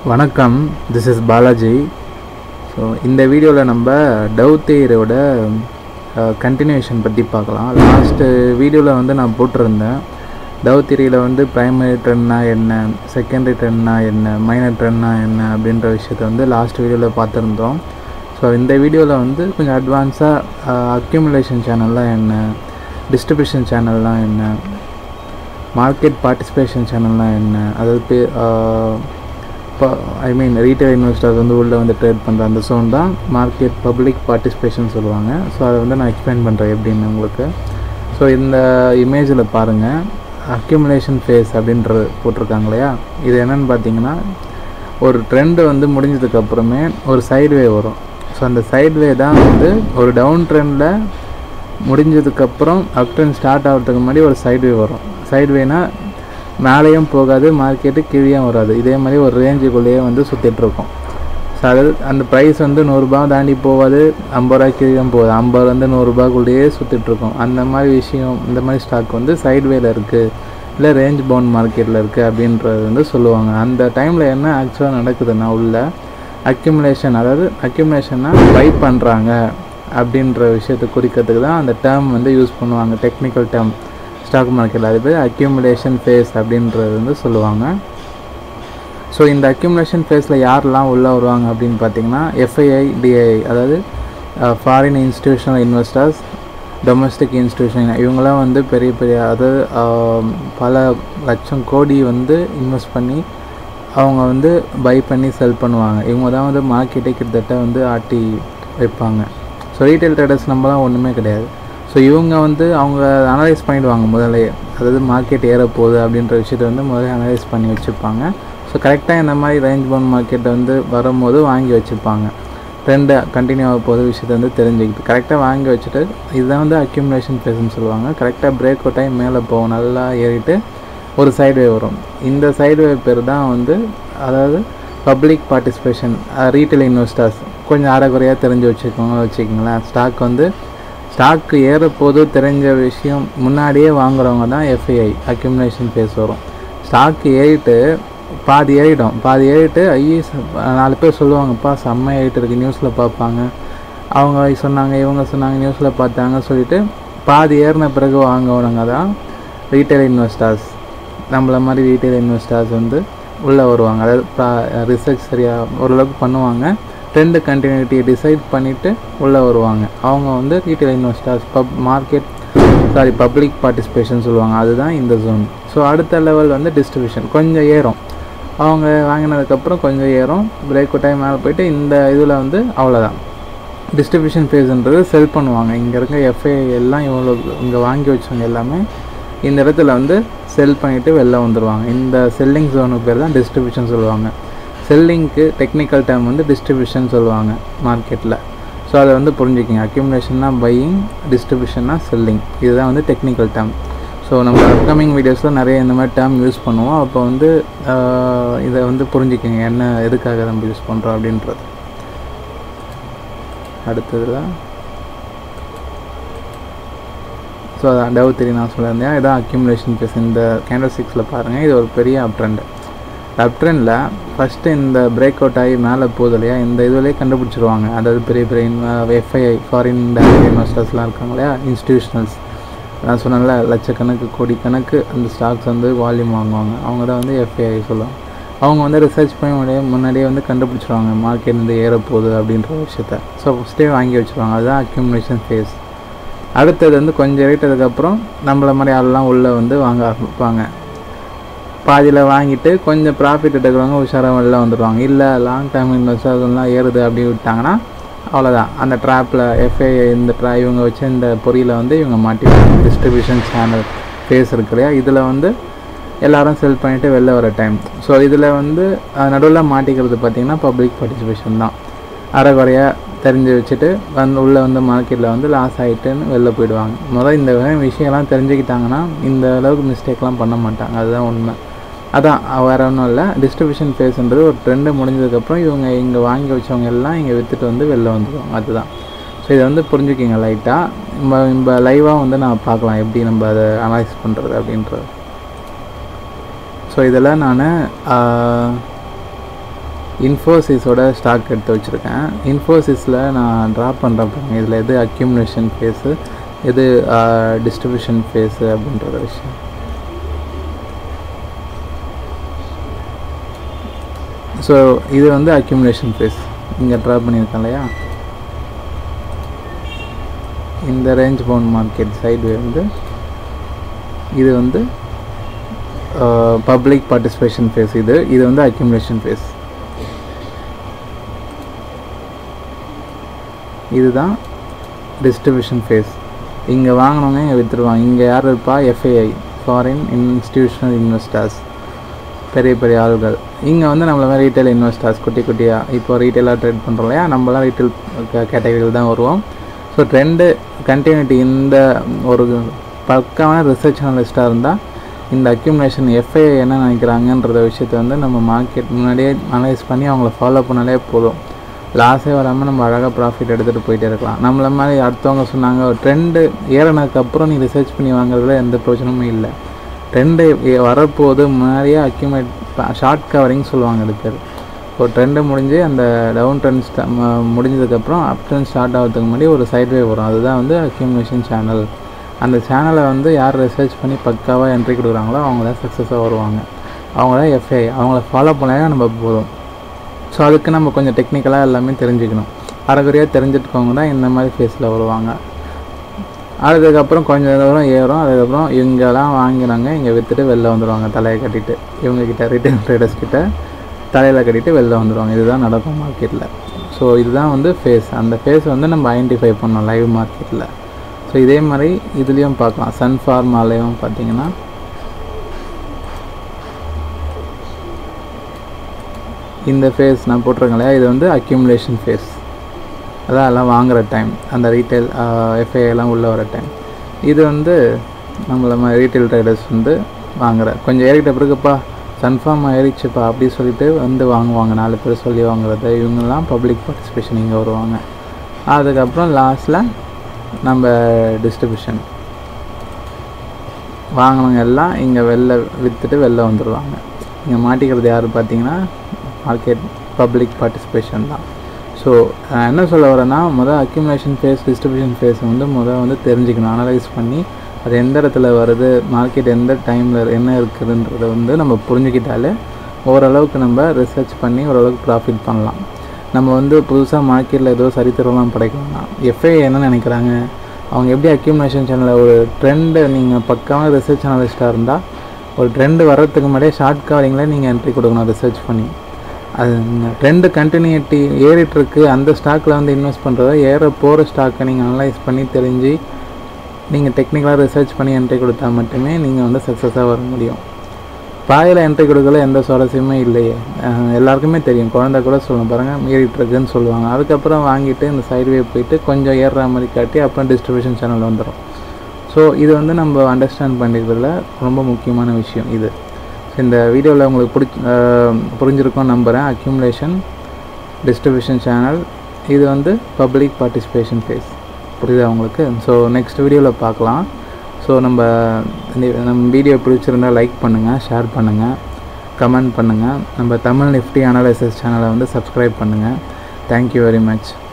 வணக்கம் this is Balaji so இந்த வீடியோவில் நம்ம டவ் தேரோட கண்டினியூஷன் பற்றி பார்க்கலாம் லாஸ்ட்டு வீடியோவில் வந்து நான் போட்டிருந்தேன் டவ் தியரியில் வந்து ப்ரைமரி ட்ரெண்ட்னா என்ன செகண்டரி ட்ரெண்ட்னா என்ன மைனர் ட்ரெண்ட்னா என்ன அப்படின்ற விஷயத்த வந்து லாஸ்ட் வீடியோவில் பார்த்துருந்தோம் ஸோ இந்த வீடியோவில் வந்து கொஞ்சம் அட்வான்ஸாக அக்யூமுலேஷன் சேனல்லாம் என்ன டிஸ்ட்ரிபியூஷன் சேனல்லாம் என்ன மார்க்கெட் பார்ட்டிசிபேஷன் சேனல்லாம் என்ன அதாவது பே இப்போ ஐ மீன் ரீட்டைல் இன்வெஸ்டர்ஸ் வந்து உள்ளே வந்து ட்ரேட் பண்ணுற அந்த சோன் தான் மார்க்கெட் பப்ளிக் பார்ட்டிசிபேஷன் சொல்லுவாங்க ஸோ அதை வந்து நான் எக்ஸ்பிளைன் பண்ணுறேன் எப்படின்னு உங்களுக்கு ஸோ இந்த இமேஜில் பாருங்கள் அக்யூமுலேஷன் ஃபேஸ் அப்படின்றது போட்டிருக்காங்க இல்லையா இது என்னென்னு பார்த்தீங்கன்னா ஒரு ட்ரெண்டு வந்து முடிஞ்சதுக்கப்புறமே ஒரு சைட்வே வரும் ஸோ அந்த சைட்வே தான் வந்து ஒரு டவுன் ட்ரெண்டில் முடிஞ்சதுக்கப்புறம் அப் ட்ரெண்ட் ஸ்டார்ட் ஆகிறதுக்கு முன்னாடி ஒரு சைட்வே வரும் சைட்வேனா மேலேயும் போகாது மார்க்கெட்டு கீழேயும் வராது இதே மாதிரி ஒரு ரேஞ்சுக்குள்ளேயே வந்து சுற்றிட்டுருக்கோம் ஸோ அது அந்த ப்ரைஸ் வந்து நூறுரூபா தாண்டி போகாது ஐம்பது ரூபா கீழேயும் போகுது ஐம்பதுலேருந்து நூறுரூபாக்குள்ளேயே சுற்றிட்டுருக்கோம் அந்த மாதிரி விஷயம் இந்த மாதிரி ஸ்டாக் வந்து சைட்வேல இருக்குது இல்லை ரேஞ்ச் பவுண்ட் மார்க்கெட்டில் இருக்குது அப்படின்றது வந்து சொல்லுவாங்க அந்த டைமில் என்ன ஆக்சுவலாக நடக்குதுன்னா உள்ள அக்யூமுலேஷன் அதாவது அக்யூமுலேஷன்னா பை பண்ணுறாங்க அப்படின்ற விஷயத்தை குறிக்கிறதுக்கு தான் அந்த டேர்ம் வந்து யூஸ் பண்ணுவாங்க டெக்னிக்கல் டேர்ம் ஸ்டாக் மார்க்கெட்டில் அது பேர் அக்யூமுலேஷன் ஃபேஸ் அப்படின்றது வந்து சொல்லுவாங்க ஸோ இந்த அக்யூமுலேஷன் ஃபேஸில் யாரெல்லாம் உள்ளே வருவாங்க அப்படின்னு பார்த்தீங்கன்னா எஃப்ஐஐ டிஐ அதாவது foreign institutional investors domestic institution இவங்களாம் வந்து பெரிய பெரிய அதாவது பல லட்சம் கோடி வந்து இன்வெஸ்ட் பண்ணி அவங்க வந்து பை பண்ணி செல் பண்ணுவாங்க இவங்க தான் வந்து மார்க்கெட்டே கிட்டத்தட்ட வந்து ஆட்டி வைப்பாங்க ஸோ ரீட்டைல் ட்ரேடர்ஸ் நம்மலாம் ஒன்றுமே கிடையாது ஸோ இவங்க வந்து அவங்க அனலைஸ் பண்ணிவிடுவாங்க முதல்ல அதாவது மார்க்கெட் ஏற போகுது அப்படின்ற விஷயத்தை வந்து முதல்ல அனலைஸ் பண்ணி வச்சுருப்பாங்க ஸோ கரெக்டாக இந்த மாதிரி ரேஞ்ச் பவுண்ட் மார்க்கெட்டை வந்து வரும்போது வாங்கி வச்சுருப்பாங்க ட்ரெண்டு கண்டினியூ ஆக போகிற விஷயத்தை வந்து தெரிஞ்சுக்கிட்டு கரெக்டாக வாங்கி வச்சுட்டு இதுதான் வந்து அக்யூமுலேஷன் ஃபேஸ்ன்னு சொல்லுவாங்க கரெக்டாக பிரேக் அவுட் ஆகி மேலே போகும் நல்லா ஏறிட்டு ஒரு சைட்வே வரும் இந்த சைட்வே பேர் தான் வந்து அதாவது பப்ளிக் பார்ட்டிசிபேஷன் ரீட்டைல் இன்வெஸ்டர்ஸ் கொஞ்சம் அரைக்குறையாக தெரிஞ்சு வச்சுக்கோங்க வச்சுக்கிங்களேன் ஸ்டாக் வந்து ஸ்டாக்கு ஏறப்போது தெரிஞ்ச விஷயம் முன்னாடியே வாங்குறவங்க தான் எஃப்ஐஐ அக்யூமுலேஷன் ஃபேஸ் வரும் ஸ்டாக்கு ஏறிட்டு பாதி ஏறிடும் பாதி ஏறிட்டு ஐயே நாலு பேர் சொல்லுவாங்கப்பா செம்ம ஏறிட்டு இருக்குது நியூஸில் பார்ப்பாங்க அவங்க சொன்னாங்க இவங்க சொன்னாங்க நியூஸில் பார்த்தாங்க சொல்லிட்டு பாதி ஏறின பிறகு வாங்கவனுங்க தான் ரீட்டைல் இன்வெஸ்டர்ஸ் நம்மள மாதிரி ரீட்டைல் இன்வெஸ்டர்ஸ் வந்து உள்ளே வருவாங்க அதாவது ரிசர்ச் சரியாக ஓரளவுக்கு பண்ணுவாங்க ட்ரெண்டு கண்டினியூட்டியை டிசைட் பண்ணிவிட்டு உள்ளே வருவாங்க அவங்க வந்து retail investors pub market sorry public participation சொல்லுவாங்க அதுதான் இந்த ஜோன் ஸோ அடுத்த லெவல் வந்து டிஸ்ட்ரிபியூஷன் கொஞ்சம் ஏறும் அவங்க வாங்கினதுக்கப்புறம் கொஞ்சம் ஏறும் பிரேக் டைம் மேலே போயிட்டு இந்த இதில் வந்து அவ்வளோதான் டிஸ்ட்ரிபியூஷன் ஃபேஸ்ன்றது செல் பண்ணுவாங்க இங்கே இருக்க எஃப்ஐ எல்லாம் இவ்வளோ இங்கே வாங்கி வச்சவங்க எல்லாமே இந்த இடத்துல வந்து செல் பண்ணிவிட்டு வெளில வந்துடுவாங்க இந்த செல்லிங் ஜோனுக்கு பேர் தான் டிஸ்ட்ரிபியூஷன் சொல்லுவாங்க செல்லிங்க்கு டெக்னிக்கல் டேர்ம் வந்து டிஸ்ட்ரிபியூஷன் சொல்லுவாங்க மார்க்கெட்டில் ஸோ அதை வந்து புரிஞ்சுக்கிங்க அக்யூமுலேஷன்னா பையிங் டிஸ்ட்ரிபியூஷன்னா செல்லிங் இதுதான் வந்து டெக்னிக்கல் டேர்ம் ஸோ நம்ம அப்கமிங் வீடியோஸில் நிறைய இந்த மாதிரி டேர்ம் யூஸ் பண்ணுவோம் அப்போ வந்து இதை வந்து புரிஞ்சுக்கிங்க என்ன எதுக்காக நம்ம யூஸ் பண்ணுறோம் அப்படின்றது அடுத்ததில் ஸோ அதான் டவு த்ரீ நான் சொல்லியிருந்தேன் இதான் அக்யூமுலேஷன் பேஸ் இந்த கேண்டல் சிக்ஸில் பாருங்கள் இது ஒரு பெரிய அப் ட்ரெண்டு அப் ட்ரெண்டில் ஃபஸ்ட்டு இந்த பிரேக் அவுட் ஆகி மேலே போகுது இல்லையா இந்த இதுலேயே கண்டுபிடிச்சிருவாங்க அதாவது பெரிய பெரிய எஃப்ஐஐ ஃபாரின் டைரக்ட் இன்வெஸ்டர்ஸ்லாம் இருக்காங்க இல்லையா இன்ஸ்டியூஷனல்ஸ் நான் சொன்னேன்ல லட்சக்கணக்கு கோடி கணக்கு அந்த ஸ்டாக்ஸ் வந்து வால்யூம் வாங்குவாங்க அவங்க தான் வந்து எஃப்ஐஐ சொல்லுவாங்க அவங்க வந்து ரிசர்ச் பண்ணி முன்னாடியே முன்னாடியே வந்து கண்டுபிடிச்சிருவாங்க மார்க்கெட் வந்து ஏறப்போகுது அப்படின்ற விஷயத்த ஸோ ஃபஸ்ட்டே வாங்கி வச்சுருவாங்க அதுதான் அக்யூமுலேஷன் ஃபேஸ் அடுத்தது வந்து கொஞ்சம் ரேட்டதுக்கப்புறம் நம்மள மாதிரி ஆளெலாம் உள்ளே வந்து வாங்க ஆரம்பிப்பாங்க பாதியில் வாங்கிட்டு கொஞ்சம் ப்ராஃபிட் எடுக்கிறவங்க உஷாராக வெளில வந்துடுவாங்க இல்லை லாங் டைம் இன்வெஸ்டர்ஸ்லாம் ஏறுது அப்படி விட்டாங்கன்னா அவ்வளோதான் அந்த ட்ராப்பில் எஃப்ஐ இந்த ட்ரா இவங்க வச்ச இந்த பொறியில் வந்து இவங்க மாட்டிப்பாங்க டிஸ்ட்ரிபியூஷன் சேனல் ஃபேஸ் இருக்கு இல்லையா இதில் வந்து எல்லோரும் செல் பண்ணிவிட்டு வெளில வர டைம் ஸோ இதில் வந்து நடுவில் மாட்டிக்கிறது பார்த்திங்கன்னா பப்ளிக் பார்ட்டிசிபேஷன் தான் அரைக்குறையாக தெரிஞ்சு வச்சுட்டு வந்து உள்ளே வந்து மார்க்கெட்டில் வந்து லாஸ் ஆகிட்டுன்னு வெளில போயிடுவாங்க முதல் இந்த விஷயம்லாம் தெரிஞ்சுக்கிட்டாங்கன்னா இந்த அளவுக்கு மிஸ்டேக்லாம் பண்ண மாட்டாங்க அதுதான் உண்மை அதான் வேறு ஒன்றும் இல்லை டிஸ்ட்ரிபியூஷன் ஃபேஸ்ன்றது ஒரு ட்ரெண்டு முடிஞ்சதுக்கப்புறம் இவங்க இங்கே வாங்கி வச்சவங்க எல்லாம் இங்கே விற்றுட்டு வந்து வெளில வந்துடுவாங்க அதுதான் ஸோ இதை வந்து புரிஞ்சுக்கிங்க லைட்டாக நம்ம நம்ம லைவாக வந்து நான் பார்க்கலாம் எப்படி நம்ம அதை அனலைஸ் பண்ணுறது அப்படின்றது ஸோ இதில் நான் இன்ஃபோசிஸோட ஸ்டாக் எடுத்து வச்சுருக்கேன் இன்ஃபோசிஸில் நான் ட்ராப் பண்ணுறேன் பாருங்க இதில் எது அக்யூமுலேஷன் ஃபேஸு எது டிஸ்ட்ரிபியூஷன் ஃபேஸு அப்படின்ற விஷயம் ஸோ இது வந்து அக்யூமுலேஷன் ஃபேஸ் இங்கே ட்ரா பண்ணியிருக்கேன் இல்லையா இந்த ரேஞ்ச் பவுண்ட் மார்க்கெட் சைடு வந்து இது வந்து பப்ளிக் பார்ட்டிசிபேஷன் ஃபேஸ் இது இது வந்து அக்யூமுலேஷன் ஃபேஸ் இதுதான் டிஸ்ட்ரிபியூஷன் ஃபேஸ் இங்கே வாங்கினவங்க இங்கே விற்றுருவாங்க இங்கே யார் இருப்பா எஃப்ஐஐ ஃபாரின் இன்ஸ்டிடியூஷனல் இன்வெஸ்டர்ஸ் பெரிய பெரிய ஆளுகள் இங்கே வந்து நம்மள மாதிரி ரீட்டைல் இன்வெஸ்டர்ஸ் குட்டி குட்டியாக இப்போ ரீட்டைலாக ட்ரேட் பண்ணுறோம் இல்லையா நம்மளாம் ரீட்டைல் கேட்டகரியில் தான் வருவோம் ஸோ ட்ரெண்டு கண்டினியூட்டி இந்த ஒரு பக்காவான ரிசர்ச் அனலிஸ்ட்டாக இருந்தால் இந்த அக்யூமுலேஷன் எஃப்ஐ என்ன நினைக்கிறாங்கன்றத விஷயத்தை வந்து நம்ம மார்க்கெட் முன்னாடியே அனலைஸ் பண்ணி அவங்கள ஃபாலோ பண்ணாலே போதும் லாஸே வராமல் நம்ம அழகாக ப்ராஃபிட் எடுத்துகிட்டு போயிட்டே இருக்கலாம் நம்மள மாதிரி அடுத்தவங்க சொன்னாங்க ட்ரெண்டு ஏறினதுக்கப்புறம் நீ ரிசர்ச் பண்ணி வாங்குறதுல எந்த பிரயோஜனமும் இல்லை ட்ரெண்டு வரப்போது முன்னாடியே அக்யூமேட் ஷார்ட் கவரிங் சொல்லுவாங்க அது பேர் இப்போ ட்ரெண்டு முடிஞ்சு அந்த டவுன் ட்ரெண்ட் ஸ்டா முடிஞ்சதுக்கப்புறம் அப் ட்ரெண்ட் ஸ்டார்ட் ஆகிறதுக்கு முன்னாடி ஒரு சைட்வே வரும் அதுதான் வந்து அக்யூமுலேஷன் சேனல் அந்த சேனலை வந்து யார் ரிசர்ச் பண்ணி பக்காவாக என்ட்ரி கொடுக்குறாங்களோ அவங்க தான் சக்ஸஸாக வருவாங்க அவங்க தான் எஃப்ஐ அவங்கள ஃபாலோ பண்ணாலே நம்ம போதும் ஸோ அதுக்கு நம்ம கொஞ்சம் டெக்னிக்கலாக எல்லாமே தெரிஞ்சுக்கணும் அரைகுறையாக தெரிஞ்சுட்டுக்கவங்க தான் இந்த மாதிரி ஃபேஸில் வருவாங்க அதுக்கப்புறம் கொஞ்சம் தூரம் ஏறும் அதுக்கப்புறம் இவங்கெல்லாம் வாங்கினாங்க இங்கே விற்றுட்டு வெளில வந்துடுவாங்க தலையை கட்டிட்டு இவங்கக்கிட்ட ரிட்டைல் ட்ரேடர்ஸ் கிட்ட தலையில் கட்டிட்டு வெளில வந்துடுவாங்க இதுதான் நடக்கும் மார்க்கெட்டில் ஸோ இதுதான் வந்து ஃபேஸ் அந்த ஃபேஸ் வந்து நம்ம ஐடென்டிஃபை பண்ணோம் லைவ் மார்க்கெட்டில் ஸோ இதே மாதிரி இதுலேயும் பார்க்கலாம் சன்ஃபார்மாலேயும் பார்த்தீங்கன்னா இந்த ஃபேஸ் நான் போட்டிருக்கேன் இல்லையா இது வந்து அக்யூமுலேஷன் ஃபேஸ் அதான் எல்லாம் வாங்குகிற டைம் அந்த ரீட்டைல் எஃப்ஐ எல்லாம் உள்ளே வர டைம் இது வந்து நம்மள மாதிரி ரீட்டைல் ட்ரேடர்ஸ் வந்து வாங்குற கொஞ்சம் ஏறிட்ட பிறகுப்பா கன்ஃபார்ம் ஆயிடுச்சுப்பா அப்படி சொல்லிட்டு வந்து வாங்குவாங்க நாலு பேர் சொல்லி வாங்குறது இவங்கெல்லாம் பப்ளிக் பார்ட்டிசிபேஷன் இங்கே வருவாங்க அதுக்கப்புறம் லாஸ்ட்டில் நம்ம டிஸ்ட்ரிபியூஷன் வாங்கினவங்க எல்லாம் இங்கே வெளில விற்றுட்டு வெளில வந்துடுவாங்க இங்கே மாட்டிக்கிறது யார் பார்த்தீங்கன்னா மார்க்கெட் பப்ளிக் பார்ட்டிசிபேஷன் தான் ஸோ நான் என்ன சொல்ல வரேன்னா முதல் அக்யூமுலேஷன் ஃபேஸ் டிஸ்ட்ரிபியூஷன் ஃபேஸ் வந்து முதல் வந்து தெரிஞ்சுக்கணும் அனலைஸ் பண்ணி அது எந்த இடத்துல வருது மார்க்கெட் எந்த டைமில் என்ன இருக்குதுன்றதை வந்து நம்ம புரிஞ்சுக்கிட்டாலே ஓரளவுக்கு நம்ம ரிசர்ச் பண்ணி ஓரளவுக்கு ப்ராஃபிட் பண்ணலாம் நம்ம வந்து புதுசாக மார்க்கெட்டில் ஏதோ சரித்திரம்லாம் படைக்கலாம் எஃப்ஐ என்ன நினைக்கிறாங்க அவங்க எப்படி அக்யூமுலேஷன் சேனலில் ஒரு ட்ரெண்டை நீங்கள் பக்காவான ரிசர்ச் அனலிஸ்ட்டாக இருந்தால் ஒரு ட்ரெண்டு வர்றதுக்கு முன்னாடியே ஷார்ட் கவரிங்கில் நீங்கள் என்ட்ரி கொடுக்கணும் ரிசர்ச் பண்ணி அது ட்ரெண்டு கண்டினியூட்டி ஏறிட்டுருக்கு அந்த ஸ்டாக்கில் வந்து இன்வெஸ்ட் பண்ணுறத ஏற போகிற ஸ்டாக்கை நீங்கள் அனலைஸ் பண்ணி தெரிஞ்சு நீங்கள் டெக்னிக்கலாக ரிசர்ச் பண்ணி என்ட்ரி கொடுத்தா மட்டுமே நீங்கள் வந்து சக்ஸஸாக வர முடியும் பாயில் என்ட்ரி கொடுக்கல எந்த சுவாரஸ்யமே இல்லையே அஹ் எல்லாருக்குமே தெரியும் குழந்தை கூட சொல்லணும் பாருங்கள் ஏறிட்டுருக்குன்னு சொல்லுவாங்க அதுக்கப்புறம் வாங்கிட்டு இந்த சைட்வே போயிட்டு கொஞ்சம் ஏறுற மாதிரி காட்டி அப்புறம் டிஸ்ட்ரிபியூஷன் சேனல் வந்துடும் ஸோ இது வந்து நம்ம அண்டர்ஸ்டாண்ட் பண்ணிக்கிறதுல ரொம்ப முக்கியமான விஷயம் இது ஸோ இந்த வீடியோவில் உங்களுக்கு பிடிச்சி புரிஞ்சிருக்கும் நம்புகிறேன் அக்யூமுலேஷன் டிஸ்ட்ரிபியூஷன் சேனல் இது வந்து பப்ளிக் பார்ட்டிசிபேஷன் ஃபேஸ் புரியுதா உங்களுக்கு ஸோ நெக்ஸ்ட் வீடியோவில் பார்க்கலாம் ஸோ நம்ம இந்த- நம்ம வீடியோ பிடிச்சிருந்தா லைக் பண்ணுங்கள் ஷேர் பண்ணுங்கள் கமெண்ட் பண்ணுங்கள் நம்ம தமிழ் நிஃப்டி அனாலிசிஸ் சேனலை வந்து சப்ஸ்கிரைப் பண்ணுங்கள் தேங்க்யூ வெரி மச்